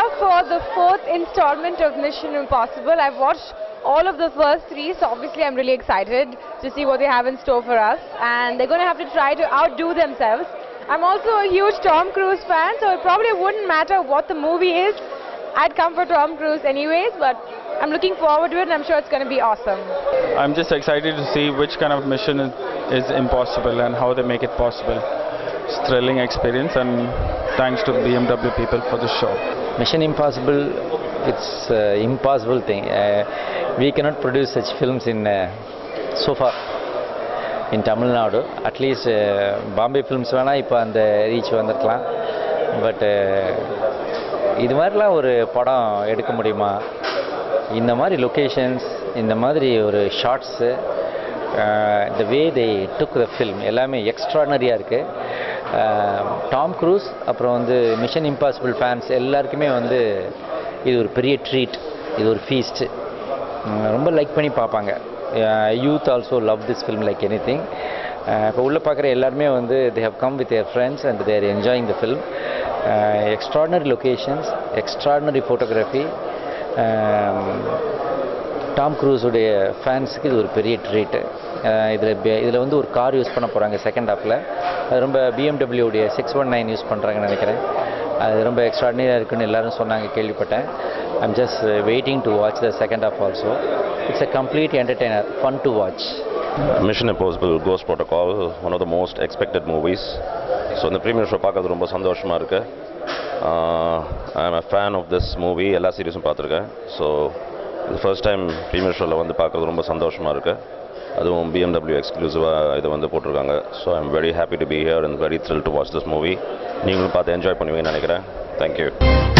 for the fourth installment of Mission Impossible. I've watched all of the first three, so obviously I'm really excited to see what they have in store for us. And they're going to have to try to outdo themselves. I'm also a huge Tom Cruise fan, so it probably wouldn't matter what the movie is. I'd come for Tom Cruise anyways, but I'm looking forward to it and I'm sure it's going to be awesome. I'm just excited to see which kind of mission is, is impossible and how they make it possible. It's thrilling experience and thanks to BMW people for the show. Mission Impossible, it's uh, impossible thing. Uh, we cannot produce such films in uh, so far in Tamil Nadu. At least Bombay films வேணால் இப்போ அந்த reach வந்திருக்கலாம் but இது மாதிரிலாம் ஒரு படம் எடுக்க முடியுமா இந்த மாதிரி லொக்கேஷன்ஸ் இந்த மாதிரி ஒரு shorts the way they took the film எல்லாமே எக்ஸ்ட்ரானரியாக இருக்குது டாம் க்ரூஸ் அப்புறம் வந்து மிஷன் இம்பாசிபிள் ஃபேன்ஸ் எல்லாருக்குமே வந்து இது ஒரு பெரிய ட்ரீட் இது ஒரு ஃபீஸ்ட்டு ரொம்ப லைக் பண்ணி பார்ப்பாங்க youth also love this film like anything இப்போ உள்ளே பார்க்குற எல்லாருமே வந்து they have come with their friends and they're enjoying the film extraordinary locations extraordinary photography Tom க்ரூஸுடைய ஃபேன்ஸுக்கு இது ஒரு பெரிய ட்ரீட்டு இதில் இதில் வந்து ஒரு கார் யூஸ் பண்ண போகிறாங்க செகண்ட் ஹாஃபில் அது ரொம்ப பிஎம்டபிள்யூடைய சிக்ஸ் ஒன் நைன் யூஸ் பண்ணுறாங்கன்னு நினைக்கிறேன் அது ரொம்ப எக்ஸ்ட்ராடினரியாக இருக்குன்னு எல்லாரும் சொன்னாங்க கேள்விப்பட்டேன் I'm just waiting to watch the second half also it's a complete entertainer fun to watch mission impossible கோஸ் protocol one of the most expected movies so இந்த ப்ரீமியர் ஷோ பார்க்கறது ரொம்ப சந்தோஷமாக இருக்குது I am a fan of this movie எல்லா சீரீஸும் பார்த்துருக்கேன் so இது ஃபர்ஸ்ட் டைம் ப்ரீமியர் ஷோவில் வந்து பார்க்குறது ரொம்ப சந்தோஷமாக இருக்குது அதுவும் பிஎம்டபிள்யூ எக்ஸ்க்ளூசிவாக இதை வந்து போட்டிருக்காங்க so I am very happy to be here and very thrill to watch this movie நீங்களும் பார்த்து என்ஜாய் பண்ணுவீங்கன்னு நினைக்கிறேன் தேங்க்யூ